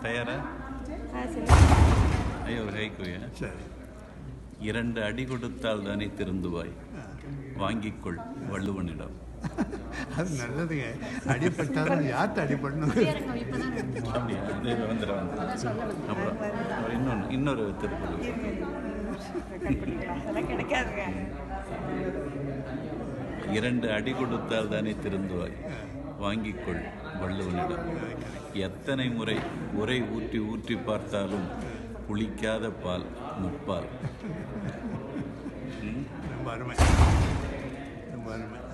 தயாரா ஆ சரி ஐயோ ஒரு ஹைக்குயா சரி இரண்டு அடி கொடுத்தால் தானே திருந்துவாய் வாங்கிக்கொள் வள்ளுவனிடம் அது நல்லதுங்க அடிப்பட்டாலும் யார்கிட்ட அடிபடணும் அப்படியா இது வந்துட வந்து அப்புறம் அப்புறம் இன்னொன்று இன்னொரு திருக்குறள் ரெக்கார்ட் பண்ணிக்கலாம் அதெல்லாம் கிடைக்காதுங்க இரண்டு அடி கொடுத்தால் தானே திருந்துவாய் வாங்கிக்கொள் வள்ளுவனிடம் எத்தனை முறை உரை ஊற்றி ஊற்றி பார்த்தாலும் புளிக்காத பால் முப்பால் ம்? ரொம்ப அருமை ரொம்ப அருமை